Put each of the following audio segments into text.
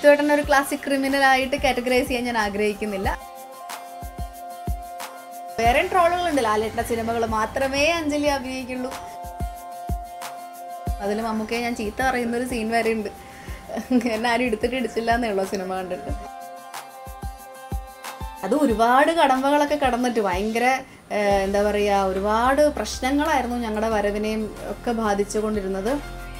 ജിത്തുവേട്ടൻ ഒരു classic criminal ആയിട്ട് categorise ചെയ്യാൻ ഞാൻ ആഗ്രഹിക്കുന്നില്ല വേറെ ട്രോളുകളുണ്ട് ലാലേട്ട സിനിമകൾ മാത്രമേ അഞ്ജലി അഭിനയിക്കുള്ളൂ അതിൽ മമ്മൂക്കയെ ഞാൻ ചീത്ത പറയുന്ന ഒരു സീൻ വരെ ഉണ്ട് എന്നെ ആരും എടുത്തിട്ട് ഇടിച്ചില്ല എന്നേ ഉള്ളൂ സിനിമ കണ്ടിട്ട് അത് ഒരുപാട് കടമ്പകളൊക്കെ കടന്നിട്ട് ഭയങ്കര ഏഹ്, എന്താ പറയുക ഒരുപാട് പ്രശ്നങ്ങളായിരുന്നു ഞങ്ങളുടെ വരവിനെയും ഒക്കെ ബാധിച്ചുകൊണ്ടിരുന്നത്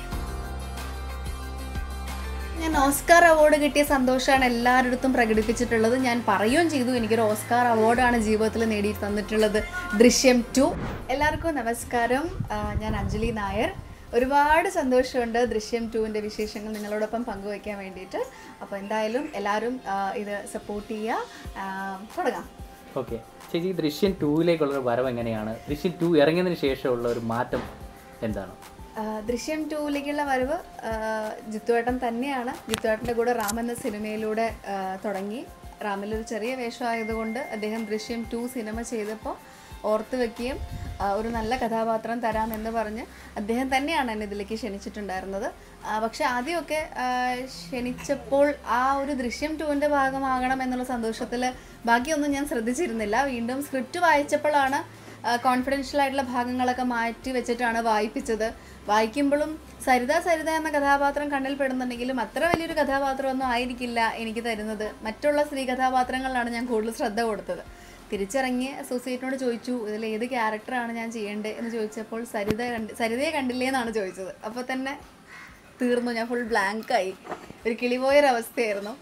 ഞാൻ ഓസ്കാർ അവാർഡ് കിട്ടിയ സന്തോഷമാണ് എല്ലാവരുടെ അടുത്തും പ്രകടിപ്പിച്ചിട്ടുള്ളത് ഞാൻ പറയുകയും ചെയ്തു എനിക്കൊരു ഓസ്കാർ അവാർഡാണ് ജീവിതത്തിൽ നേടി തന്നിട്ടുള്ളത് ദൃശ്യം ടു എല്ലാവർക്കും നമസ്കാരം ആ, ഞാൻ അഞ്ജലി നായർ ഒരുപാട് സന്തോഷമുണ്ട് ദൃശ്യം ടുവിൻ്റെ വിശേഷങ്ങൾ നിങ്ങളോടൊപ്പം പങ്കുവയ്ക്കാൻ വേണ്ടിയിട്ട് അപ്പോൾ എന്തായാലും എല്ലാവരും ആ, ഇത് സപ്പോർട്ട് ചെയ്യുക ആ, തുടങ്ങാം ഓക്കെ ചേച്ചി ഈ ദൃശ്യം ടൂവിലേക്കുള്ള ഒരു വരവ് എങ്ങനെയാണ് ദൃശ്യം ടു ഇറങ്ങിയതിന് ശേഷമുള്ള ഒരു മാറ്റം എന്താണ് ആ, ദൃശ്യം ടൂവിലേക്കുള്ള വരവ് ആ, ജിത്തുവേട്ടൻ തന്നെയാണ് ജിത്തുവേട്ടൻ്റെ കൂടെ റാം എന്ന സിനിമയിലൂടെ ആ, തുടങ്ങി റാമിലൊരു ചെറിയ വേഷമായതുകൊണ്ട് അദ്ദേഹം ദൃശ്യം ടു സിനിമ ചെയ്തപ്പോൾ ഓർത്ത് വെക്കുകയും ആ, ഒരു നല്ല കഥാപാത്രം തരാമെന്ന് പറഞ്ഞ് അദ്ദേഹം തന്നെയാണ് എന്നെ ഇതിലേക്ക് ക്ഷണിച്ചിട്ടുണ്ടായിരുന്നത് ആ, പക്ഷെ ആദ്യമൊക്കെ ആ, ക്ഷണിച്ചപ്പോൾ ആ ഒരു ദൃശ്യം ടുവിൻ്റെ ഭാഗമാകണം എന്നുള്ള സന്തോഷത്തിൽ ബാക്കിയൊന്നും ഞാൻ ശ്രദ്ധിച്ചിരുന്നില്ല വീണ്ടും സ്ക്രിപ്റ്റ് വായിച്ചപ്പോഴാണ് കോൺഫിഡൻഷ്യൽ ആയിട്ടുള്ള ഭാഗങ്ങളൊക്കെ മാറ്റി വെച്ചിട്ടാണ് വായിപ്പിച്ചത് വായിക്കുമ്പോഴും സരിത സരിത എന്ന കഥാപാത്രം കണ്ണിൽ പെടുന്നുണ്ടെങ്കിലും അത്ര വലിയൊരു കഥാപാത്രമൊന്നും ആയിരിക്കില്ല എനിക്ക് തരുന്നത് മറ്റുള്ള സ്ത്രീ കഥാപാത്രങ്ങളിലാണ് ഞാൻ കൂടുതൽ ശ്രദ്ധ കൊടുത്തത് തിരിച്ചിറങ്ങി അസോസിയേറ്റിനോട് ചോദിച്ചു ഇതിൽ ഏത് ക്യാരക്ടറാണ് ഞാൻ ചെയ്യേണ്ടത് എന്ന് ചോദിച്ചപ്പോൾ സരിത കണ്ട് സരിതയെ കണ്ടില്ലേ എന്നാണ് ചോദിച്ചത് അപ്പോൾ തന്നെ തീർന്നു ഞാൻ ഫുൾ ബ്ലാങ്കായി ഒരു കിളിപോയൊരവസ്ഥയായിരുന്നു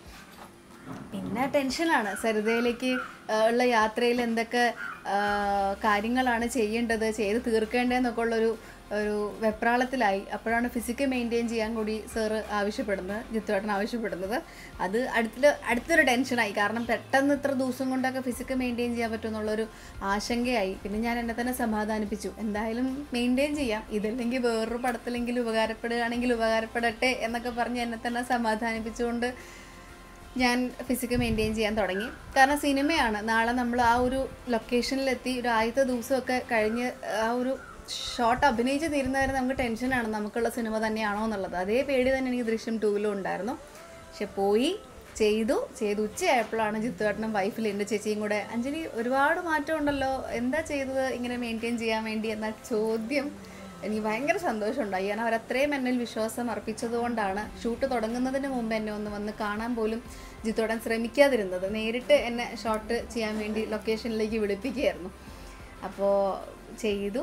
പിന്നെ ടെൻഷനാണ് സരിതയിലേക്ക് ആ, ഉള്ള യാത്രയിൽ എന്തൊക്കെ ആ, കാര്യങ്ങളാണ് ചെയ്യേണ്ടത് ചെയ്ത് തീർക്കേണ്ടതെന്നൊക്കെ ഉള്ളൊരു ഒരു വെപ്രാളത്തിലായി അപ്പോഴാണ് ഫിസിക്കൽ മെയിൻറ്റെയിൻ ചെയ്യാൻ കൂടി സാറ് ആവശ്യപ്പെടുന്നത് ജിത്തുവേട്ടൻ ആവശ്യപ്പെടുന്നത് അത് അടുത്തില് അടുത്തൊരു ടെൻഷനായി കാരണം പെട്ടെന്ന് ഇത്ര ദിവസം കൊണ്ടൊക്കെ ഫിസിക്കൽ മെയിൻറ്റെയിൻ ചെയ്യാൻ പറ്റുമെന്നുള്ളൊരു ആശങ്കയായി പിന്നെ ഞാൻ എന്നെ തന്നെ സമാധാനിപ്പിച്ചു എന്തായാലും മെയിൻറ്റെയിൻ ചെയ്യാം ഇതല്ലെങ്കിൽ വേറൊരു പടത്തിലെങ്കിലും ഉപകാരപ്പെടുകയാണെങ്കിൽ ഉപകാരപ്പെടട്ടെ എന്നൊക്കെ പറഞ്ഞ് എന്നെ തന്നെ സമാധാനിപ്പിച്ചുകൊണ്ട് ഞാൻ ഫിസിക്കൽ മെയിൻറ്റെയിൻ ചെയ്യാൻ തുടങ്ങി കാരണം സിനിമയാണ് നാളെ നമ്മൾ ആ ഒരു ലൊക്കേഷനിലെത്തി ഒരു ആദ്യത്തെ ദിവസമൊക്കെ കഴിഞ്ഞ് ആ ഒരു ഷോട്ട് അഭിനയിച്ച് തീരുന്നവരെ നമുക്ക് ടെൻഷനാണ് നമുക്കുള്ള സിനിമ തന്നെയാണോ എന്നുള്ളത് അതേ പേടി തന്നെ എനിക്ക് ദൃശ്യം ടൂവിലും ഉണ്ടായിരുന്നു പക്ഷെ പോയി ചെയ്തു ചെയ്ത് ഉച്ചയായപ്പോഴാണ് ജിത്തുവേട്ടനും വൈഫിൽ എൻ്റെ ചേച്ചിയും കൂടെ അഞ്ജലി ഒരുപാട് മാറ്റം ഉണ്ടല്ലോ എന്താ ചെയ്തത് ഇങ്ങനെ മെയിൻറ്റെയിൻ ചെയ്യാൻ വേണ്ടി എന്ന ചോദ്യം എനിക്ക് ഭയങ്കര സന്തോഷമുണ്ടായി കാരണം അവർ അത്രയും എന്നിൽ വിശ്വാസം അർപ്പിച്ചതുകൊണ്ടാണ് ഷൂട്ട് തുടങ്ങുന്നതിന് മുമ്പ് എന്നെ ഒന്ന് വന്ന് കാണാൻ പോലും ജിത്തോടാൻ ശ്രമിക്കാതിരുന്നത് നേരിട്ട് എന്നെ ഷോട്ട് ചെയ്യാൻ വേണ്ടി ലൊക്കേഷനിലേക്ക് വിളിപ്പിക്കുകയായിരുന്നു അപ്പോൾ ചെയ്തു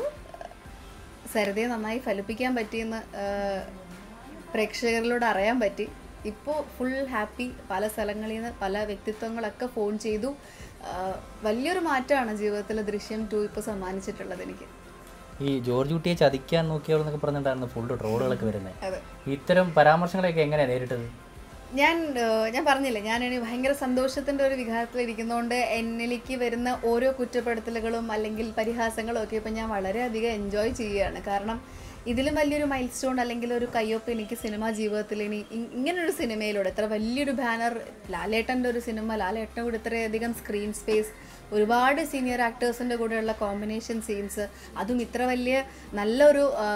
സരിതയെ നന്നായി ഫലിപ്പിക്കാൻ പറ്റിയെന്ന് ആ, പ്രേക്ഷകരിലൂടെ അറിയാൻ പറ്റി ഇപ്പോൾ ഫുൾ ഹാപ്പി പല സ്ഥലങ്ങളിൽ നിന്ന് പല വ്യക്തിത്വങ്ങളൊക്കെ ഫോൺ ചെയ്തു ആ, വലിയൊരു മാറ്റമാണ് ജീവിതത്തിൽ ദൃശ്യം ടു ഇപ്പോൾ സമ്മാനിച്ചിട്ടുള്ളത് എനിക്ക് ഈ ജോർജ് കുട്ടിയെ ചതിക്കാൻ നോക്കിയവരെന്നൊക്കെ പറഞ്ഞിട്ടായിരുന്നു ഫുൾ ട്രോളുകളൊക്കെ വരുന്നത് അതെ ഇത്തരം പരാമർശങ്ങളൊക്കെ എങ്ങനെയാണ് നേരിട്ടത് ഞാൻ ഏഹ്, ഞാൻ പറഞ്ഞില്ലേ ഞാൻ ഇനി ഭയങ്കര സന്തോഷത്തിൻ്റെ ഒരു വികാരത്തിലിരിക്കുന്നതുകൊണ്ട് എന്നിലേക്ക് വരുന്ന ഓരോ കുറ്റപ്പെടുത്തലുകളും അല്ലെങ്കിൽ പരിഹാസങ്ങളും ഒക്കെ ഇപ്പം ഞാൻ വളരെയധികം എൻജോയ് ചെയ്യുകയാണ് കാരണം ഇതിലും വലിയൊരു മൈൽ സ്റ്റോൺ അല്ലെങ്കിൽ ഒരു കയ്യൊപ്പ് എനിക്ക് സിനിമാ ജീവിതത്തിൽ ഇനി ഇ- ഇങ്ങനൊരു സിനിമയിലൂടെ ഇത്ര വലിയൊരു ബാനർ ലാലേട്ടൻ്റെ ഒരു സിനിമ ലാലേട്ടൻ്റെ കൂടെ ഇത്രയധികം സ്ക്രീൻ സ്പേസ് ഒരുപാട് സീനിയർ ആക്ടേഴ്സിൻ്റെ കൂടെയുള്ള കോമ്പിനേഷൻ സീൻസ് അതും ഇത്ര വലിയ നല്ലൊരു ആ,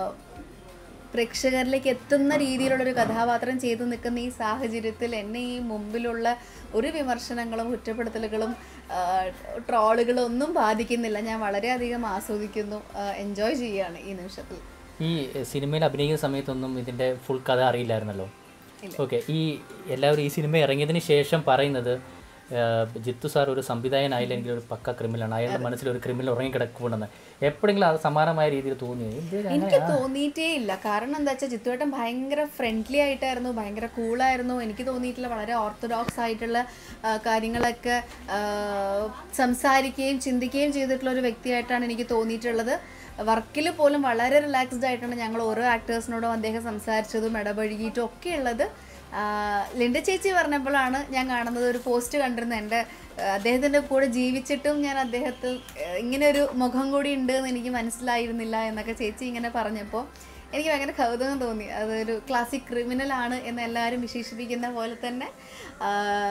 പ്രേക്ഷകരിലേക്ക് എത്തുന്ന രീതിയിലുള്ള ഒരു കഥാപാത്രം ചെയ്തു നിൽക്കുന്ന ഈ സാഹചര്യത്തിൽ എന്നെ ഈ മുമ്പിലുള്ള ഒരു വിമർശനങ്ങളും കുറ്റപ്പെടുത്തലുകളും ആ, ട്രോളുകളും ഒന്നും ബാധിക്കുന്നില്ല ഞാൻ വളരെയധികം ആസ്വദിക്കുന്നു എൻജോയ് ചെയ്യുകയാണ് ഈ നിമിഷത്തിൽ ഈ സിനിമയിൽ അഭിനയിക്കുന്ന സമയത്തൊന്നും ഇതിൻ്റെ ഫുൾ കഥ അറിയില്ലായിരുന്നല്ലോ ഓക്കെ ഈ എല്ലാവരും ഈ സിനിമ ഇറങ്ങിയതിന് ശേഷം പറയുന്നത് ആ, ജിത്തു സാർ ഒരു സംവിധായകനായില്ലെങ്കിൽ ഒരു പക്ക ക്രിമിനലാണ് അയാളുടെ മനസ്സിൽ ഒരു ക്രിമിനൽ ഉറങ്ങിക്കിടക്കുന്നുണ്ടെന്ന് എപ്പോഴെങ്കിലും അത് സമാനമായ രീതിയിൽ തോന്നി ഇത് എനിക്ക് തോന്നിയിട്ടേ ഇല്ല കാരണം എന്താ വെച്ചാൽ ജിത്തുവേട്ടൻ ഭയങ്കര ഫ്രണ്ട്ലി ആയിട്ടായിരുന്നു ഭയങ്കര കൂളായിരുന്നു എനിക്ക് തോന്നിയിട്ടുള്ള വളരെ ഓർത്തഡോക്സ് ആയിട്ടുള്ള ആ, കാര്യങ്ങളൊക്കെ ആ, സംസാരിക്കുകയും ചിന്തിക്കുകയും ചെയ്തിട്ടുള്ള ഒരു വ്യക്തിയായിട്ടാണ് എനിക്ക് തോന്നിയിട്ടുള്ളത് വർക്കിൽ പോലും വളരെ റിലാക്സ്ഡ് ആയിട്ടാണ് ഞങ്ങൾ ഓരോ ആക്ടേഴ്സിനോടും അദ്ദേഹം സംസാരിച്ചതും ഇടപഴകിയിട്ടും ഒക്കെ ഉള്ളത് ആ, ലിൻഡ ചേച്ചി പറഞ്ഞപ്പോഴാണ് ഞാൻ കാണുന്നത് ഒരു പോസ്റ്റ് കണ്ടിരുന്നത് എൻ്റെ അദ്ദേഹത്തിൻ്റെ കൂടെ ജീവിച്ചിട്ടും ഞാൻ അദ്ദേഹത്തിൽ ഏഹ്, ഇങ്ങനെ ഒരു മുഖം കൂടി ഉണ്ട് എന്ന് എനിക്ക് മനസ്സിലായിരുന്നില്ല എന്നൊക്കെ ചേച്ചി ഇങ്ങനെ പറഞ്ഞപ്പോൾ എനിക്ക് ഭയങ്കര കൗതുകം തോന്നി അതൊരു ക്ലാസിക് ക്രിമിനൽ ആണ് എന്ന് എല്ലാവരും വിശേഷിപ്പിക്കുന്ന പോലെ തന്നെ ആ,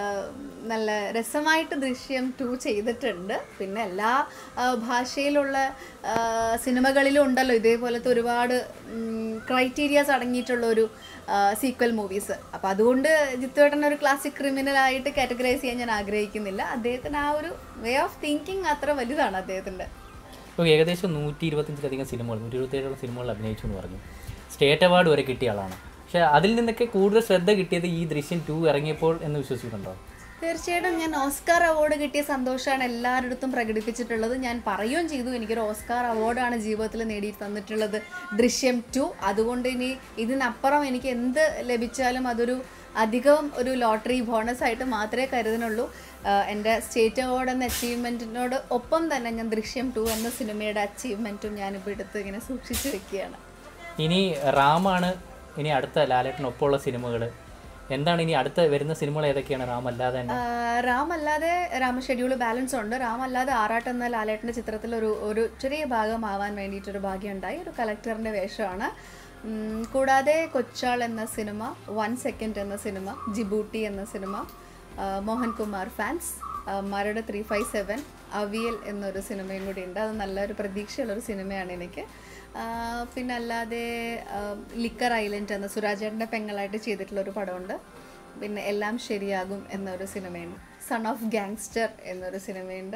നല്ല രസമായിട്ട് ദൃശ്യം ടു ചെയ്തിട്ടുണ്ട് പിന്നെ എല്ലാ ആ, ഭാഷയിലുള്ള ആ, സിനിമകളിലും ഉണ്ടല്ലോ ഇതേപോലത്തെ ഒരുപാട് ക്രൈറ്റീരിയാസ് അടങ്ങിയിട്ടുള്ള ഒരു സീക്വൽ മൂവീസ് അപ്പം അതുകൊണ്ട് ജിത്തുവേട്ടൻ ഒരു ക്ലാസിക് ക്രിമിനൽ ആയിട്ട് കാറ്റഗറൈസ് ചെയ്യാൻ ഞാൻ ആഗ്രഹിക്കുന്നില്ല അദ്ദേഹത്തിന് ആ ഒരു വേ ഓഫ് തിങ്കിങ് അത്ര വലുതാണ് അദ്ദേഹത്തിൻ്റെ ഇപ്പോൾ ഏകദേശം നൂറ്റി ഇരുപത്തഞ്ചിലധികം സിനിമകൾ നൂറ്റി ഇരുപത്തേഴോളം സിനിമകളിൽ അഭിനയിച്ചു എന്ന് പറഞ്ഞു സ്റ്റേറ്റ് അവാർഡ് വരെ കിട്ടിയ ആളാണ് പക്ഷേ അതിൽ നിന്നൊക്കെ കൂടുതൽ ശ്രദ്ധ കിട്ടിയത് ഈ ദൃശ്യം ടു ഇറങ്ങിയപ്പോൾ എന്ന് വിശ്വസിക്കുന്നുണ്ടോ തീർച്ചയായിട്ടും ഞാൻ ഓസ്കാർ അവാർഡ് കിട്ടിയ സന്തോഷമാണ് എല്ലാവരുടെ പ്രകടിപ്പിച്ചിട്ടുള്ളത് ഞാൻ പറയുകയും ചെയ്തു എനിക്കൊരു ഓസ്കാർ അവാർഡാണ് ജീവിതത്തിൽ നേടി തന്നിട്ടുള്ളത് ദൃശ്യം ടു അതുകൊണ്ട് ഇനി ഇതിനപ്പുറം എനിക്ക് എന്ത് ലഭിച്ചാലും അതൊരു അധികം ഒരു ലോട്ടറി ബോണസ് ആയിട്ട് മാത്രമേ കരുതുന്നുള്ളൂ ആഹ് എൻ്റെ സ്റ്റേറ്റ് അവാർഡ് എന്ന അച്ചീവ്മെൻറ്റിനോട് ഒപ്പം തന്നെ ഞാൻ ദൃശ്യം ടു എന്ന സിനിമയുടെ അച്ചീവ്മെൻറ്റും ഞാനിപ്പോൾ എടുത്ത് ഇങ്ങനെ സൂക്ഷിച്ചു വെക്കുകയാണ് ഇനി റാമാണ് ഇനി അടുത്ത ലാലേട്ടനൊപ്പമുള്ള സിനിമകൾ എന്താണ് ഇനി അടുത്ത വരുന്ന സിനിമകൾ ഏതൊക്കെയാണ് റാം അല്ലാതെ തന്നെ ആഹ് റാം അല്ലാതെ രാമ ഷെഡ്യൂൾ ബാലൻസ് ഉണ്ട് റാം അല്ലാതെ ആറാട്ട് എന്ന ലാലേട്ടൻ്റെ ചിത്രത്തിൽ ഒരു ഒരു ചെറിയ ഭാഗമാവാൻ വേണ്ടിയിട്ടൊരു ഭാഗ്യം ഉണ്ടായി ഒരു കളക്ടറിൻ്റെ വേഷമാണ് ഉം, കൂടാതെ കൊച്ചാൾ എന്ന സിനിമ വൺ സെക്കൻഡ് എന്ന സിനിമ ജിബൂട്ടി എന്ന സിനിമ ആഹ് Mohankumar fans Maradu three five seven Aviyal എന്നൊരു സിനിമയും കൂടി ഉണ്ട് അത് നല്ലൊരു പ്രതീക്ഷയുള്ളൊരു സിനിമയാണ് എനിക്ക് ആഹ് പിന്നെ അല്ലാതെ ആഹ് ലിക്കർ ഐലൻഡ് എന്ന സുരാജേട്ടൻ്റെ പെങ്ങളായിട്ട് ചെയ്തിട്ടുള്ള ഒരു പടമുണ്ട് പിന്നെ എല്ലാം ശരിയാകും എന്നൊരു സിനിമയുണ്ട് സൺ ഓഫ് ഗാങ്സ്റ്റർ എന്നൊരു സിനിമയുണ്ട്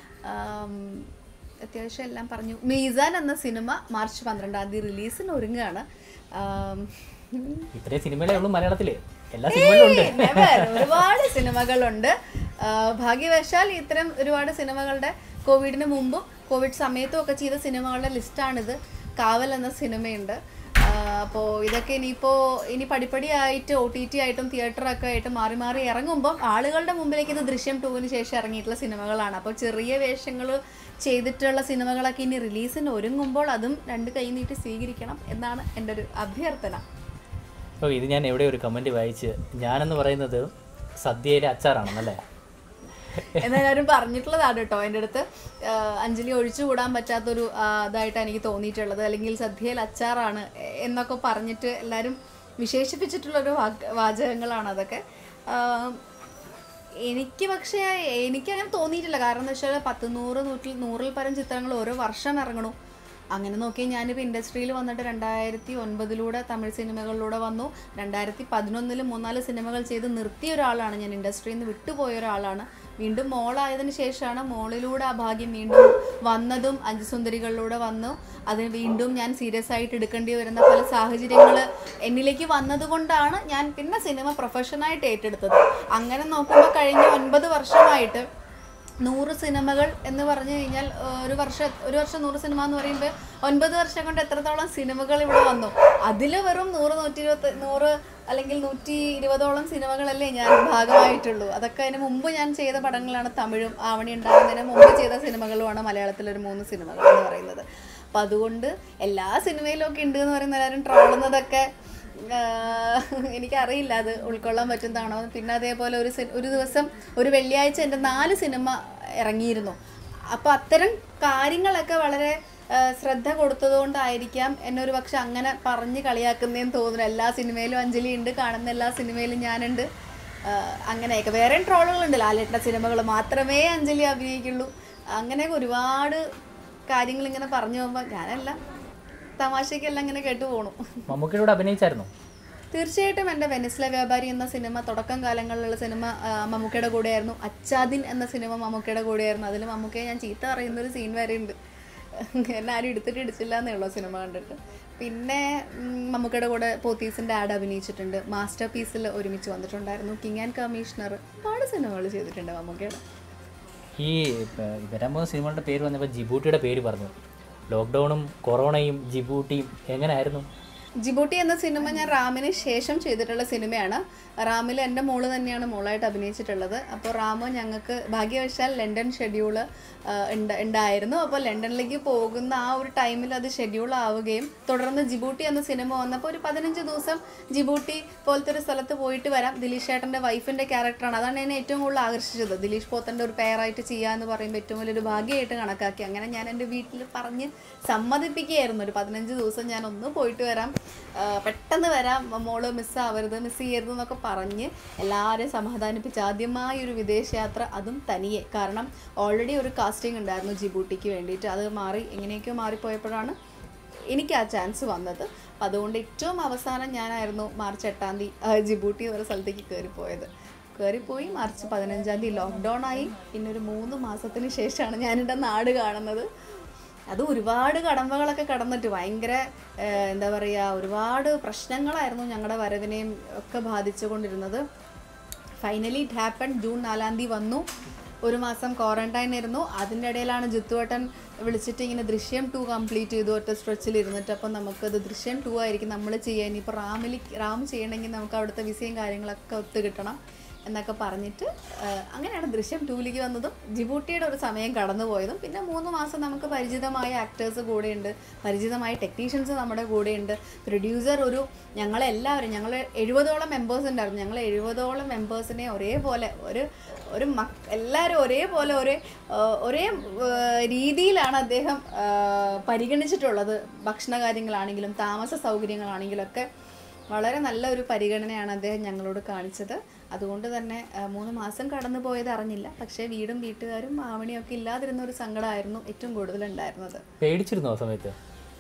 ആം, അത്യാവശ്യം എല്ലാം പറഞ്ഞു മീസാൻ എന്ന സിനിമ മാർച്ച് പന്ത്രണ്ടാം തീയതി റിലീസിന് ഒരുങ്ങുകയാണ് ആം, ഇത്രയും സിനിമകളേ ഉള്ളൂ മലയാളത്തിൽ എല്ലാ സിനിമകളും ഉണ്ട് never. ഒരുപാട് സിനിമകളുണ്ട് ആ, ഭാഗ്യവശാൽ ഇത്തരം ഒരുപാട് സിനിമകളുടെ കോവിഡിന് മുമ്പും കോവിഡ് സമയത്തും ഒക്കെ ചെയ്ത സിനിമകളുടെ ലിസ്റ്റാണിത് കാവൽ എന്ന സിനിമയുണ്ട് അപ്പോൾ ഇതൊക്കെ ഇനിയിപ്പോൾ ഇനി പടിപ്പടിയായിട്ട് ഒ ടി ടി ആയിട്ടും തിയേറ്ററൊക്കെ ആയിട്ട് മാറി മാറി ഇറങ്ങുമ്പം ആളുകളുടെ മുമ്പിലേക്ക് ഇത് ദൃശ്യം ടൂവിന് ശേഷം ഇറങ്ങിയിട്ടുള്ള സിനിമകളാണ് അപ്പോൾ ചെറിയ വേഷങ്ങൾ ചെയ്തിട്ടുള്ള സിനിമകളൊക്കെ ഇനി റിലീസിന് ഒരുങ്ങുമ്പോൾ അതും രണ്ട് കൈ നീട്ടി സ്വീകരിക്കണം എന്നാണ് എൻ്റെ ഒരു അഭ്യർത്ഥന ഓ ഇത് ഞാൻ എവിടെ ഒരു കമൻറ്റ് വായിച്ച് ഞാനെന്ന് പറയുന്നത് സദ്യയിലെ അച്ചാറാണെന്നല്ലേ എന്നാലും പറഞ്ഞിട്ടുള്ളതാണ് കേട്ടോ എൻ്റെ അടുത്ത് ആഹ് അഞ്ജലി ഒഴിച്ചുകൂടാൻ പറ്റാത്തൊരു ആഹ് ഇതായിട്ടാണ് എനിക്ക് തോന്നിയിട്ടുള്ളത് അല്ലെങ്കിൽ സദ്യയിൽ അച്ചാറാണ് എ- എന്നൊക്കെ പറഞ്ഞിട്ട് എല്ലാവരും വിശേഷിപ്പിച്ചിട്ടുള്ളൊരു വാക്ക് വാചകങ്ങളാണ് അതൊക്കെ ആഹ് എനിക്ക് പക്ഷേ എനിക്കങ്ങനെ തോന്നിയിട്ടില്ല കാരണം എന്താ വെച്ചാൽ പത്ത് നൂറ് നൂറ്റിൽ നൂറിൽ പരം ചിത്രങ്ങൾ ഓരോ വർഷം ഇറങ്ങണു അങ്ങനെ നോക്കി ഞാനിപ്പോൾ ഇൻഡസ്ട്രിയിൽ വന്നിട്ട് രണ്ടായിരത്തി ഒൻപതിലൂടെ തമിഴ് സിനിമകളിലൂടെ വന്നു രണ്ടായിരത്തി പതിനൊന്നിൽ മൂന്നാല് സിനിമകൾ ചെയ്ത് നിർത്തിയ ഒരാളാണ് ഞാൻ ഇൻഡസ്ട്രിയിൽ നിന്ന് വിട്ടുപോയ ഒരാളാണ് വീണ്ടും മോളായതിനു ശേഷമാണ് മോളിലൂടെ ആ ഭാഗ്യം വീണ്ടും വന്നതും അഞ്ച് സുന്ദരികളിലൂടെ വന്നു അതിന് വീണ്ടും ഞാൻ സീരിയസ് ആയിട്ട് എടുക്കേണ്ടി വരുന്ന പല സാഹചര്യങ്ങൾ എന്നിലേക്ക് വന്നതുകൊണ്ടാണ് ഞാൻ പിന്നെ സിനിമ പ്രൊഫഷനായിട്ട് ഏറ്റെടുത്തത് അങ്ങനെ നോക്കുമ്പോൾ കഴിഞ്ഞ ഒൻപത് വർഷമായിട്ട് നൂറ് സിനിമകൾ എന്ന് പറഞ്ഞു കഴിഞ്ഞാൽ ആ, ഒരു വർഷം ഒരു വർഷം നൂറ് സിനിമ എന്ന് പറയുമ്പോൾ ഒൻപത് വർഷം കൊണ്ട് എത്രത്തോളം സിനിമകൾ ഇവിടെ വന്നു അതിൽ വെറും നൂറ് നൂറ്റി ഇരുപത്തി നൂറ് അല്ലെങ്കിൽ നൂറ്റി ഇരുപതോളം സിനിമകളല്ലേ ഞാൻ ഭാഗമായിട്ടുള്ളൂ അതൊക്കെ അതിന് മുമ്പ് ഞാൻ ചെയ്ത പടങ്ങളാണ് തമിഴും ആവണി ഉണ്ടാകുന്നതിന് മുമ്പ് ചെയ്ത സിനിമകളുമാണ് മലയാളത്തിലൊരു മൂന്ന് സിനിമകൾ എന്ന് പറയുന്നത് അപ്പം അതുകൊണ്ട് എല്ലാ സിനിമയിലും ഒക്കെ ഉണ്ട് എന്ന് പറയുന്ന എല്ലാവരും ട്രോളുന്നതൊക്കെ ആഹ് എനിക്കറിയില്ല അത് ഉൾക്കൊള്ളാൻ പറ്റുന്നതാണോ പിന്നെ അതേപോലെ ഒരു സി- ഒരു ദിവസം ഒരു വെള്ളിയാഴ്ച എൻ്റെ നാല് സിനിമ ഇറങ്ങിയിരുന്നു അപ്പോൾ അത്തരം കാര്യങ്ങളൊക്കെ വളരെ ആഹ് ശ്രദ്ധ കൊടുത്തതുകൊണ്ടായിരിക്കാം എന്നെ ഒരു പക്ഷെ അങ്ങനെ പറഞ്ഞ് കളിയാക്കുന്നതെന്ന് തോന്നുന്നു എല്ലാ സിനിമയിലും അഞ്ജലി ഉണ്ട് കാണുന്ന എല്ലാ സിനിമയിലും ഞാനുണ്ട് ആഹ് അങ്ങനെയൊക്കെ വേറെ ട്രോളുകളുണ്ട് ലാലേട്ട സിനിമകൾ മാത്രമേ അഞ്ജലി അഭിനയിക്കുള്ളൂ അങ്ങനെയൊക്കെ ഒരുപാട് കാര്യങ്ങൾ ഇങ്ങനെ പറഞ്ഞു പോകുമ്പോൾ ഞാനെല്ലാം തമാശയ്ക്കെല്ലാം ഇങ്ങനെ കേട്ടു പോണു മമ്മൂക്കയുടെ കൂടെ അഭിനയിച്ചായിരുന്നു തീർച്ചയായിട്ടും എൻ്റെ വെനിസ്ല വ്യാപാരി എന്ന സിനിമ തുടക്കം കാലങ്ങളിലുള്ള സിനിമ ആ, മമ്മൂക്കയുടെ കൂടെയായിരുന്നു അച്ചാദിൻ എന്ന സിനിമ മമ്മൂക്കയുടെ കൂടെയായിരുന്നു അതിൽ മമ്മൂക്കയെ ഞാൻ ചീത്ത പറയുന്ന ഒരു സീൻ വരെ ഉണ്ട് എന്നെ ആരും എടുത്തിട്ട് ഇടിച്ചില്ല എന്നേ ഉള്ളൂ സിനിമ കണ്ടിട്ട് പിന്നെ ഉം, മമ്മൂക്കയുടെ കൂടെ പോത്തീസിൻ്റെ ആഡ് അഭിനയിച്ചിട്ടുണ്ട് മാസ്റ്റർ പീസിൽ ഒരുമിച്ച് വന്നിട്ടുണ്ടായിരുന്നു കിങ് ആൻഡ് കമ്മീഷണർ ഒരുപാട് സിനിമകൾ ചെയ്തിട്ടുണ്ട് മമ്മൂക്കയുടെ ഈ ഇപ്പ- വരാൻ പോകുന്ന സിനിമകളുടെ പേര് വന്നപ്പോൾ ജിബൂട്ടിയുടെ പേര് പറഞ്ഞു ലോക്ക്ഡൗണും കൊറോണയും ജിബൂട്ടിയും എങ്ങനെയായിരുന്നു ജിബൂട്ടി എന്ന സിനിമ ഞാൻ റാമിന് ശേഷം ചെയ്തിട്ടുള്ള സിനിമയാണ് റാമിൽ എൻ്റെ മോള് തന്നെയാണ് മോളായിട്ട് അഭിനയിച്ചിട്ടുള്ളത് അപ്പോൾ റാമോ ഞങ്ങൾക്ക് ഭാഗ്യവശാൽ ലണ്ടൻ ഷെഡ്യൂൾ ഉണ്ടായിരുന്നു അപ്പോൾ ലണ്ടനിലേക്ക് പോകുന്ന ആ ഒരു ടൈമിൽ അത് ഷെഡ്യൂൾ ആവുകയും തുടർന്ന് ജിബൂട്ടി എന്ന സിനിമ വന്നപ്പോൾ ഒരു പതിനഞ്ച് ദിവസം ജിബൂട്ടി പോലത്തെ ഒരു സ്ഥലത്ത് പോയിട്ട് വരാം ദിലീഷ് ചേട്ടൻ്റെ വൈഫിൻ്റെ ക്യാരക്ടറാണ് അതാണ് എന്നെ ഏറ്റവും കൂടുതൽ ആകർഷിച്ചത് ദിലീഷ് പോത്തൻ്റെ ഒരു പെയറായിട്ട് ചെയ്യാന്ന് പറയുമ്പോൾ ഏറ്റവും വലിയൊരു ഭാഗ്യമായിട്ട് കണക്കാക്കി അങ്ങനെ ഞാൻ എൻ്റെ വീട്ടിൽ പറഞ്ഞ് സമ്മതിപ്പിക്കുകയായിരുന്നു ഒരു പതിനഞ്ച് ദിവസം ഞാൻ ഒന്ന് പോയിട്ട് വരാം ആ, പെട്ടെന്ന് വരാം മോള് മിസ്സാവരുത് മിസ് ചെയ്യരുത് എന്നൊക്കെ പറഞ്ഞ് എല്ലാവരെയും സമാധാനിപ്പിച്ച് ആദ്യമായി ഒരു വിദേശയാത്ര അതും തനിയെ കാരണം ഓൾറെഡി ഒരു കാസ്റ്റിംഗ് ഉണ്ടായിരുന്നു ജിബൂട്ടിക്ക് വേണ്ടിയിട്ട് അത് മാറി എങ്ങനെയൊക്കെയോ മാറിപ്പോയപ്പോഴാണ് എനിക്ക് ആ ചാൻസ് വന്നത് അപ്പം അതുകൊണ്ട് ഏറ്റവും അവസാനം ഞാനായിരുന്നു മാർച്ച് എട്ടാം തീയതി ആ, ജിബൂട്ടി എന്ന സ്ഥലത്തേക്ക് കയറിപ്പോയത് കയറിപ്പോയി മാർച്ച് പതിനഞ്ചാം തീയതി ലോക്ക്ഡൗൺ ആയി പിന്നെ ഒരു മൂന്ന് മാസത്തിന് ശേഷമാണ് ഞാനെൻ്റെ നാട് കാണുന്നത് അത് ഒരുപാട് കടമ്പകളൊക്കെ കടന്നിട്ട് ഭയങ്കര ഏഹ്, എന്താ പറയുക ഒരുപാട് പ്രശ്നങ്ങളായിരുന്നു ഞങ്ങളുടെ വരവിനെയും ഒക്കെ ബാധിച്ചുകൊണ്ടിരുന്നത് ഫൈനലി ഇറ്റ് ഹാപ്പൺ ജൂൺ നാലാം തീയതി വന്നു ഒരു മാസം ക്വാറന്റൈൻ ഇരുന്നു അതിൻ്റെ ഇടയിലാണ് ജിത്തുവേട്ടൻ വിളിച്ചിട്ട് ഇങ്ങനെ ദൃശ്യം ടു കംപ്ലീറ്റ് ചെയ്തു ഒറ്റ സ്ട്രെച്ചിൽ ഇരുന്നിട്ട് അപ്പം നമുക്കത് ദൃശ്യം ടു ആയിരിക്കും നമ്മൾ ചെയ്യാൻ ഇനിയിപ്പോൾ റാമിൽ റാം ചെയ്യണമെങ്കിൽ നമുക്ക് അവിടുത്തെ വിസയും കാര്യങ്ങളൊക്കെ ഒത്തു കിട്ടണം എന്നൊക്കെ പറഞ്ഞിട്ട് ആ, അങ്ങനെയാണ് ദൃശ്യം ടൂലേക്ക് വന്നതും ജിബൂട്ടിയുടെ ഒരു സമയം കടന്നു പോയതും പിന്നെ മൂന്ന് മാസം നമുക്ക് പരിചിതമായ ആക്ടേഴ്സ് കൂടെയുണ്ട് പരിചിതമായ ടെക്നീഷ്യൻസ് നമ്മുടെ കൂടെയുണ്ട് പ്രൊഡ്യൂസർ ഒരു ഞങ്ങളെല്ലാവരും ഞങ്ങൾ എഴുപതോളം മെമ്പേഴ്സ് ഉണ്ടായിരുന്നു ഞങ്ങൾ എഴുപതോളം മെമ്പേഴ്സിനെ ഒരേപോലെ ഒരു ഒരു മക് എല്ലാവരും ഒരേപോലെ ഒരേ ആ, ഒരേ ആ, രീതിയിലാണ് അദ്ദേഹം ആ, പരിഗണിച്ചിട്ടുള്ളത് ഭക്ഷണ കാര്യങ്ങളാണെങ്കിലും താമസ സൗകര്യങ്ങളാണെങ്കിലും ഒക്കെ വളരെ നല്ല ഒരു പരിഗണനയാണ് അദ്ദേഹം ഞങ്ങളോട് കാണിച്ചത് അതുകൊണ്ട് തന്നെ ആ, മൂന്ന് മാസം കടന്നു പോയത് അറിഞ്ഞില്ല പക്ഷേ വീടും വീട്ടുകാരും ആവണിയൊക്കെ ഇല്ലാതിരുന്ന ഒരു സങ്കടമായിരുന്നു ഏറ്റവും കൂടുതൽ ഉണ്ടായിരുന്നത് പേടിച്ചിരുന്നു ആ സമയത്ത്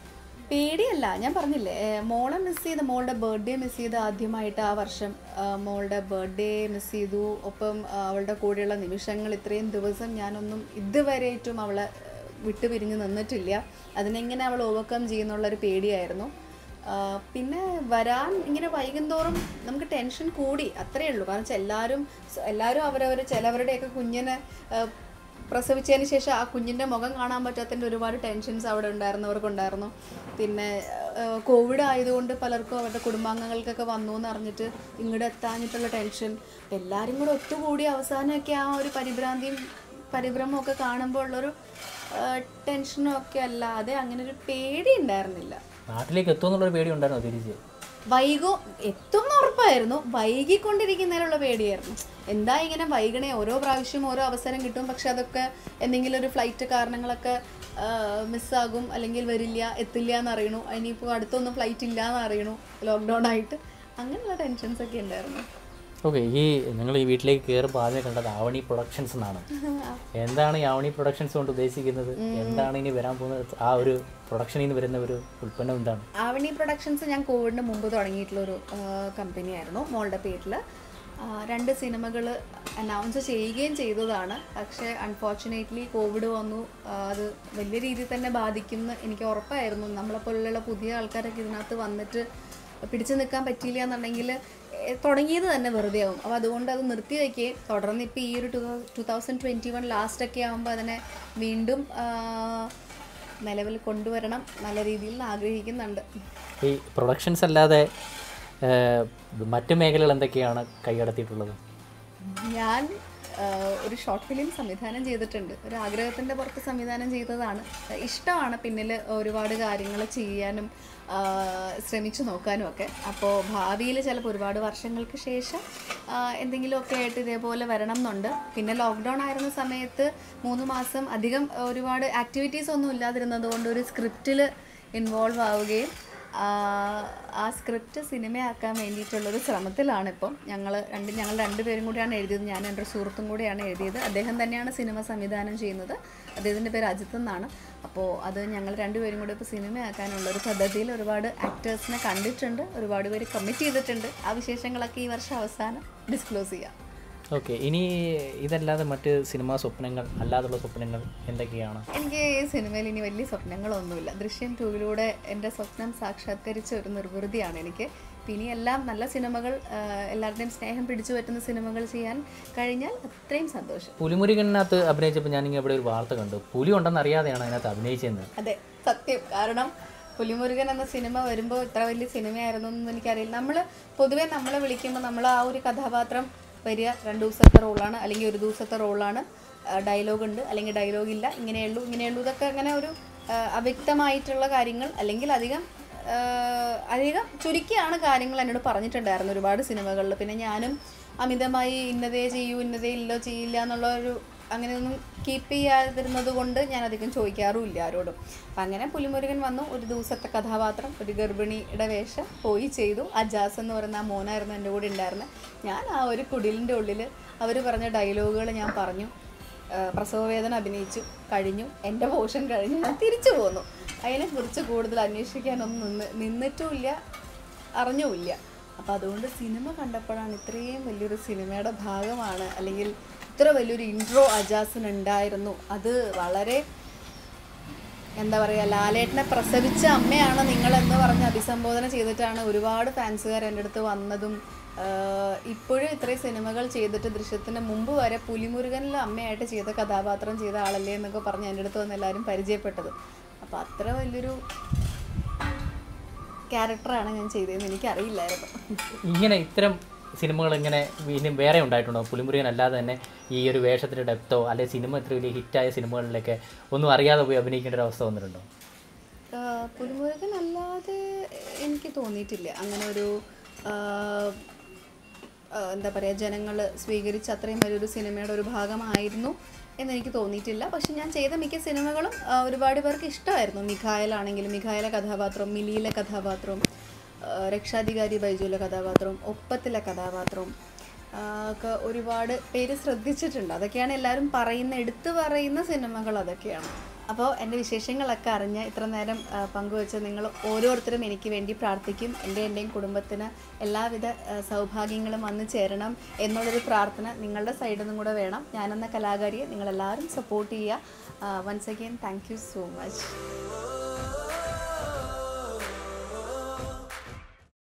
പേടിയല്ല ഞാൻ പറഞ്ഞില്ലേ ഏ, മോളെ മിസ് ചെയ്ത് മോളുടെ ബർത്ത്ഡേ മിസ് ചെയ്ത് ആദ്യമായിട്ട് ആ വർഷം ആ, മോളുടെ ബർത്ത്ഡേ മിസ് ചെയ്തു ഒപ്പം ആ, അവളുടെ കൂടെയുള്ള നിമിഷങ്ങൾ ഇത്രയും ദിവസം ഞാനൊന്നും ഇതുവരെയായിട്ടും അവളെ ഏ, വിട്ടുപിരിഞ്ഞ് നിന്നിട്ടില്ല അതിനെങ്ങനെ അവൾ ഓവർകം ചെയ്യുന്നുള്ളൊരു പേടിയായിരുന്നു ആ, പിന്നെ വരാൻ ഇങ്ങനെ വൈകുന്തോറും നമുക്ക് ടെൻഷൻ കൂടി അത്രയേ ഉള്ളൂ കാരണം വെച്ചാൽ എല്ലാവരും എല്ലാവരും അവരവർ ചിലവരുടെയൊക്കെ കുഞ്ഞിനെ ആ, പ്രസവിച്ചതിന് ശേഷം ആ കുഞ്ഞിൻ്റെ മുഖം കാണാൻ പറ്റാത്തതിൻ്റെ ഒരുപാട് ടെൻഷൻസ് അവിടെ ഉണ്ടായിരുന്നവർക്കുണ്ടായിരുന്നു പിന്നെ ആ, കോവിഡ് ആയതുകൊണ്ട് പലർക്കും അവരുടെ കുടുംബാംഗങ്ങൾക്കൊക്കെ വന്നു എന്ന് അറിഞ്ഞിട്ട് ഇങ്ങോട്ട് എത്താഞ്ഞിട്ടുള്ള ടെൻഷൻ എല്ലാവരും കൂടെ ഒത്തുകൂടി അവസാനമൊക്കെ ആ ഒരു പരിഭ്രാന്തിയും പരിഭ്രമവും ഒക്കെ കാണുമ്പോൾ ഉള്ളൊരു ആ, ടെൻഷനും ഒക്കെ അല്ലാതെ അങ്ങനെ ഒരു പേടി ഉണ്ടായിരുന്നില്ല നാട്ടിലേക്ക് എത്തുമെന്നുള്ളൊരു പേടി ഉണ്ടായിരുന്നോ തിരിച്ച് വൈകോ എത്തും എന്ന് ഉറപ്പായിരുന്നു വൈകിക്കൊണ്ടിരിക്കുന്നതിനുള്ള പേടിയായിരുന്നു എന്താ ഇങ്ങനെ വൈകണേ ഓരോ പ്രാവശ്യം ഓരോ അവസരം കിട്ടും പക്ഷെ അതൊക്കെ എന്തെങ്കിലും ഒരു ഫ്ലൈറ്റ് കാരണങ്ങളൊക്കെ മിസ്സാകും അല്ലെങ്കിൽ വരില്ല എത്തില്ല എന്ന് അറിയണു ഇനിയിപ്പോൾ അടുത്തൊന്നും ഫ്ലൈറ്റ് ഇല്ല എന്ന് അറിയണു ലോക്ക്ഡൗൺ ആയിട്ട് അങ്ങനെയുള്ള ടെൻഷൻസ് ഒക്കെ ഉണ്ടായിരുന്നു ഓക്കെ ഈ നിങ്ങൾ ഈ വീട്ടിലേക്ക് കയറുമ്പോൾ ആദ്യം കണ്ടത് ആവണി പ്രൊഡക്ഷൻസ് എന്നാണ് എന്താണ് ഈ ആവണി പ്രൊഡക്ഷൻസ് കൊണ്ട് ഉദ്ദേശിക്കുന്നത് എന്താണ് ഇനി വരാൻ പോകുന്നത് ആ ഒരു പ്രൊഡക്ഷനിൽ നിന്ന് വരുന്ന ഒരു ഉൽപ്പന്നം എന്താണ് ആവണി പ്രൊഡക്ഷൻസ് ഞാൻ കോവിഡിന് മുമ്പ് തുടങ്ങിയിട്ടുള്ളൊരു കമ്പനിയായിരുന്നു മോളുടെ പേരിൽ രണ്ട് സിനിമകൾ അനൗൺസ് ചെയ്യുകയും ചെയ്തതാണ് പക്ഷേ അൺഫോർച്ചുനേറ്റ്ലി കോവിഡ് വന്നു ആ, അത് വലിയ രീതിയിൽ തന്നെ ബാധിക്കുമെന്ന് എനിക്ക് ഉറപ്പായിരുന്നു നമ്മളെപ്പോലുള്ള പുതിയ ആൾക്കാരൊക്കെ ഇതിനകത്ത് വന്നിട്ട് പിടിച്ചു നിൽക്കാൻ പറ്റിയില്ല എന്നുണ്ടെങ്കിൽ എ, തുടങ്ങിയത് തന്നെ വെറുതെ ആവും അപ്പോൾ അതുകൊണ്ട് അത് നിർത്തി വയ്ക്കുകയും തുടർന്ന് ഇപ്പോൾ ഈ ഒരു two two thousand twenty one ലാസ്റ്റൊക്കെ ആകുമ്പോൾ അതിനെ വീണ്ടും ആ, നിലവിൽ കൊണ്ടുവരണം നല്ല രീതിയിൽ ആഗ്രഹിക്കുന്നുണ്ട് ഈ പ്രൊഡക്ഷൻസ് അല്ലാതെ ഏഹ്, മറ്റു മേഖലകൾ എന്തൊക്കെയാണ് കൈകടത്തിയിട്ടുള്ളത് ഞാൻ ആ, ഒരു ഷോർട്ട് ഫിലിം സംവിധാനം ചെയ്തിട്ടുണ്ട് ഒരു ആഗ്രഹത്തിൻ്റെ പുറത്ത് സംവിധാനം ചെയ്തതാണ് ഇഷ്ടമാണ് പിന്നിൽ ഒരുപാട് കാര്യങ്ങൾ ചെയ്യാനും ആ, ശ്രമിച്ചു നോക്കാനും ഒക്കെ അപ്പോൾ ഭാവിയിൽ ചിലപ്പോൾ ഒരുപാട് വർഷങ്ങൾക്ക് ശേഷം ആ, എന്തെങ്കിലുമൊക്കെ ആയിട്ട് ഇതേപോലെ വരണം എന്നുണ്ട് പിന്നെ ലോക്ക്ഡൗൺ ആയിരുന്ന സമയത്ത് മൂന്ന് മാസം അധികം ഒരുപാട് ആക്ടിവിറ്റീസ് ഒന്നും ഇല്ലാതിരുന്നത് കൊണ്ട് ഒരു സ്ക്രിപ്റ്റിൽ ഇൻവോൾവ് ആവുകയും ആ, ആ സ്ക്രിപ്റ്റ് സിനിമയാക്കാൻ വേണ്ടിയിട്ടുള്ളൊരു ശ്രമത്തിലാണ് ഇപ്പം ഞങ്ങൾ രണ്ട് ഞങ്ങൾ രണ്ടുപേരും കൂടിയാണ് എഴുതിയത് ഞാൻ എൻ്റെ ഒരു സുഹൃത്തും കൂടിയാണ് എഴുതിയത് അദ്ദേഹം തന്നെയാണ് സിനിമ സംവിധാനം ചെയ്യുന്നത് അദ്ദേഹത്തിൻ്റെ പേര് അജിത്ത് എന്നാണ് അപ്പോൾ അത് ഞങ്ങൾ രണ്ടുപേരും കൂടി ഇപ്പോൾ സിനിമയാക്കാനുള്ള ഒരു പദ്ധതിയിൽ ഒരുപാട് ആക്ടേഴ്സിനെ കണ്ടിട്ടുണ്ട് ഒരുപാട് പേര് കമ്മിറ്റ് ചെയ്തിട്ടുണ്ട് ആ വിശേഷങ്ങളൊക്കെ ഈ വർഷം അവസാനം ഡിസ്ക്ലോസ് ചെയ്യാം ഓക്കെ ഇനി ഇതല്ലാതെ മറ്റ് സിനിമാ സ്വപ്നങ്ങൾ അല്ലാതുള്ള സ്വപ്നങ്ങൾ എന്തൊക്കെയാണ് എനിക്ക് ഈ സിനിമയിൽ ഇനി വലിയ സ്വപ്നങ്ങളൊന്നുമില്ല ദൃശ്യം ടൂവിലൂടെ എൻ്റെ സ്വപ്നം സാക്ഷാത്കരിച്ച ഒരു നിർവൃതിയാണ് എനിക്ക് പിന്നെ എല്ലാം നല്ല സിനിമകൾ ആ, എല്ലാവരുടെയും സ്നേഹം പിടിച്ചു പറ്റുന്ന സിനിമകൾ ചെയ്യാൻ കഴിഞ്ഞാൽ അത്രയും സന്തോഷം പുലിമുരുകനകത്ത് അഭിനയിച്ചപ്പോൾ ഞാനിങ്ങനെ ഇവിടെ ഒരു വാർത്ത കണ്ടു പുലി ഉണ്ടെന്ന് അറിയാതെയാണ് അതിനകത്ത് അഭിനയിച്ചതെന്ന് അതെ സത്യം കാരണം പുലിമുരുകൻ എന്ന സിനിമ വരുമ്പോൾ ഇത്ര വലിയ സിനിമയായിരുന്നു എന്നൊന്നും എനിക്കറിയില്ല നമ്മൾ പൊതുവേ നമ്മളെ വിളിക്കുമ്പോൾ നമ്മൾ ആ ഒരു കഥാപാത്രം വരിക രണ്ട് ദിവസത്തെ റോളാണ് അല്ലെങ്കിൽ ഒരു ദിവസത്തെ റോളാണ് ഡയലോഗ് ഉണ്ട് അല്ലെങ്കിൽ ഡയലോഗ് ഇല്ല ഇങ്ങനെയുള്ളൂ ഇങ്ങനെയുള്ളൂ ഇതൊക്കെ അങ്ങനെ ഒരു ആ, അവ്യക്തമായിട്ടുള്ള കാര്യങ്ങൾ അല്ലെങ്കിൽ അധികം ആ, അധികം ചുരുക്കിയാണ് കാര്യങ്ങൾ എന്നോട് പറഞ്ഞിട്ടുണ്ടായിരുന്നു ഒരുപാട് സിനിമകളിൽ പിന്നെ ഞാനും അമിതമായി ഇന്നതേ ചെയ്യൂ ഇന്നതേ ഇല്ലോ ചെയ്യില്ല എന്നുള്ള ഒരു അങ്ങനെയൊന്നും കീപ്പ് ചെയ്യാതിരുന്നത് കൊണ്ട് ഞാൻ അധികം ചോദിക്കാറുമില്ല ആരോടും അപ്പം അങ്ങനെ പുലിമുരുകൻ വന്നു ഒരു ദിവസത്തെ കഥാപാത്രം ഒരു ഗർഭിണിയുടെ വേഷം പോയി ചെയ്തു അജാസ് എന്ന് പറയുന്ന ആ മോനായിരുന്നു എൻ്റെ കൂടെ ഉണ്ടായിരുന്നത് ഞാൻ ആ ഒരു കുടിലിൻ്റെ ഉള്ളിൽ അവർ പറഞ്ഞ ഡയലോഗുകൾ ഞാൻ പറഞ്ഞു ആ, പ്രസവവേദന അഭിനയിച്ചു കഴിഞ്ഞു എൻ്റെ പോഷൻ കഴിഞ്ഞു ഞാൻ തിരിച്ചു പോന്നു അതിനെക്കുറിച്ച് കൂടുതൽ അന്വേഷിക്കാനൊന്നും നിന്ന് നിന്നിട്ടുമില്ല അറിഞ്ഞുമില്ല അപ്പോൾ അതുകൊണ്ട് സിനിമ കണ്ടപ്പോഴാണ് ഇത്രയും വലിയൊരു സിനിമയുടെ ഭാഗമാണ് അല്ലെങ്കിൽ ഇത്ര വലിയൊരു ഇൻട്രോ അജാസിന് ഉണ്ടായിരുന്നു അത് വളരെ എന്താ പറയുക ലാലേട്ടനെ പ്രസവിച്ച അമ്മയാണ് നിങ്ങളെന്ന് പറഞ്ഞ് അഭിസംബോധന ചെയ്തിട്ടാണ് ഒരുപാട് ഫാൻസുകാർ എൻ്റെ അടുത്ത് വന്നതും ആഹ് ഇപ്പോഴും ഇത്രയും സിനിമകൾ ചെയ്തിട്ട് ദൃശ്യത്തിന് മുമ്പ് വരെ പുലിമുരുകനിൽ അമ്മയായിട്ട് ചെയ്ത കഥാപാത്രം ചെയ്ത ആളല്ലേ എന്നൊക്കെ പറഞ്ഞ് എൻ്റെ അടുത്ത് വന്ന് എല്ലാവരും പരിചയപ്പെട്ടത് അപ്പോൾ അത്ര വലിയൊരു ക്യാരക്ടറാണ് ഞാൻ ചെയ്തതെന്ന് എനിക്കറിയില്ലായിരുന്നു ഇങ്ങനെ ഇത്തരം സിനിമകൾ ഇങ്ങനെ ഇനി വേറെ ഉണ്ടായിട്ടുണ്ടോ പുലിമുരുകൻ അല്ലാതെ തന്നെ ഈ ഒരു വേഷത്തിൻ്റെ ഡെപ്തോ അല്ലെങ്കിൽ സിനിമ ഇത്ര വലിയ ഹിറ്റായ സിനിമകളിലൊക്കെ ഒന്നും അറിയാതെ പോയി അഭിനയിക്കേണ്ട ഒരു അവസ്ഥ വന്നിട്ടുണ്ടോ ആഹ് പുലിമുരുകൻ അല്ലാതെ എനിക്ക് തോന്നിയിട്ടില്ല അങ്ങനെ ഒരു ആഹ്, ആഹ് എന്താ പറയുക ജനങ്ങൾ സ്വീകരിച്ച അത്രയും വലിയൊരു സിനിമയുടെ ഒരു ഭാഗമായിരുന്നു എന്നെനിക്ക് തോന്നിയിട്ടില്ല പക്ഷെ ഞാൻ ചെയ്ത മിക്ക സിനിമകളും ആഹ്, ഒരുപാട് പേർക്ക് ഇഷ്ടമായിരുന്നു മിഖായലാണെങ്കിലും മിഖായലെ കഥാപാത്രം മിലിയിലെ കഥാപാത്രം ആഹ്, രക്ഷാധികാരി ബൈജുവിലെ കഥാപാത്രം ഒപ്പത്തിലെ കഥാപാത്രം ആഹ് ഒക്കെ ഒരുപാട് പേര് ശ്രദ്ധിച്ചിട്ടുണ്ട് അതൊക്കെയാണ് എല്ലാവരും പറയുന്ന എടുത്തു പറയുന്ന സിനിമകൾ അതൊക്കെയാണ് അപ്പോൾ എൻ്റെ വിശേഷങ്ങളൊക്കെ അറിഞ്ഞ് ഇത്ര നേരം ആ, പങ്കുവെച്ച നിങ്ങൾ ഓരോരുത്തരും എനിക്ക് വേണ്ടി പ്രാർത്ഥിക്കും എൻ്റെ എൻ്റെയും കുടുംബത്തിന് എല്ലാവിധ ആ, സൗഭാഗ്യങ്ങളും വന്നു ചേരണം എന്നുള്ളൊരു പ്രാർത്ഥന നിങ്ങളുടെ സൈഡിൽ നിന്നും കൂടെ വേണം ഞാനെന്ന കലാകാരിയെ നിങ്ങളെല്ലാവരും സപ്പോർട്ട് ചെയ്യുക once again thank you so much